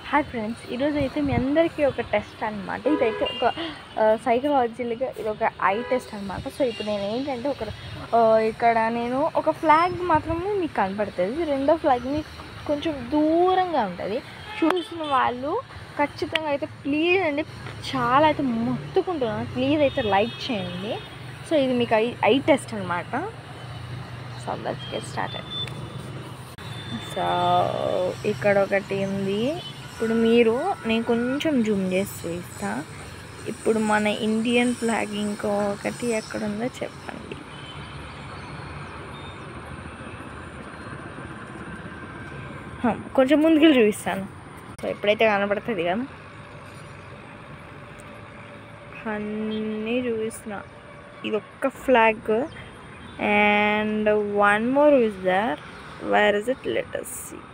hi friends ఈరోజు అయితే మీ అందరికీ ఒక టెస్ట్ అనమాట ఇదైతే ఒక సైకలాజికల్గా ఇది ఒక ఐ టెస్ట్ అనమాట సో ఇప్పుడు నేను ఏంటంటే ఒక ఆ, ఇక్కడ నేను ఒక ఫ్లాగ్ మాత్రమే మీకు కనపడుతుంది రెండో ఫ్లాగ్ మీకు కొంచెం దూరంగా ఉంటుంది చూసిన వాళ్ళు ఖచ్చితంగా అయితే ప్లీజ్ అండి చాలా అయితే మొత్తుకుంటున్నాను ప్లీజ్ అయితే లైక్ చేయండి సో ఇది మీకు ఐ ఐ టెస్ట్ అనమాట so let's get started so ఇక్కడ ఒకటి ఉంది ఇప్పుడు మీరు నేను కొంచెం జూమ్ చేసి చూపిస్తా ఇప్పుడు మన ఇండియన్ ఫ్లాగ్ ఇంకొకటి ఎక్కడ ఉందో చెప్పండి హ, కొంచెం ముందుకెళ్ళి చూపిస్తాను సో ఎప్పుడైతే కనబడుతుంది కదా అన్నీ చూపిస్తున్నా ఇది ఒక్క flag and one more is there where is it let us C